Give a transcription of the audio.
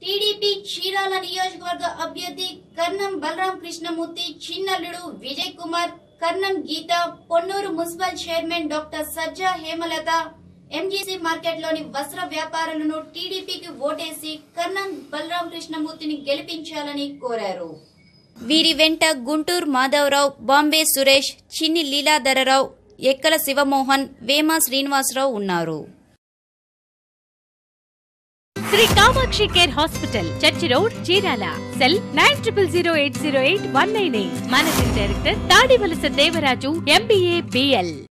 TDP Chirala నియోజకవర్గ అభ్యర్థి కర్ణం బలరాం కృష్ణమూర్తి చిన్నల్లుడు Vijay Kumar Karanam Geetha Ponnuru municipal chairman doctor Sajja Hemalatha MGC మార్కెట్లోని వస్త్ర వ్యాపారులను టీడీపీకి ఓటేసి కర్ణం బలరాం కృష్ణమూర్తిని గెలిపించాలని కోరారు వీరి వెంట గుంటూరు మాధవరావు బాంబే సురేష్ చిన్ని లీలాధరరావు ఎక్కల శివమోహన్ వేమ శ్రీనివాసరావు ఉన్నారు Sri Kamakshi care hospital church road Chirala cell nine triple zero eight zero eight one nine eight managing director Tadivalasa Devaraju MBA BL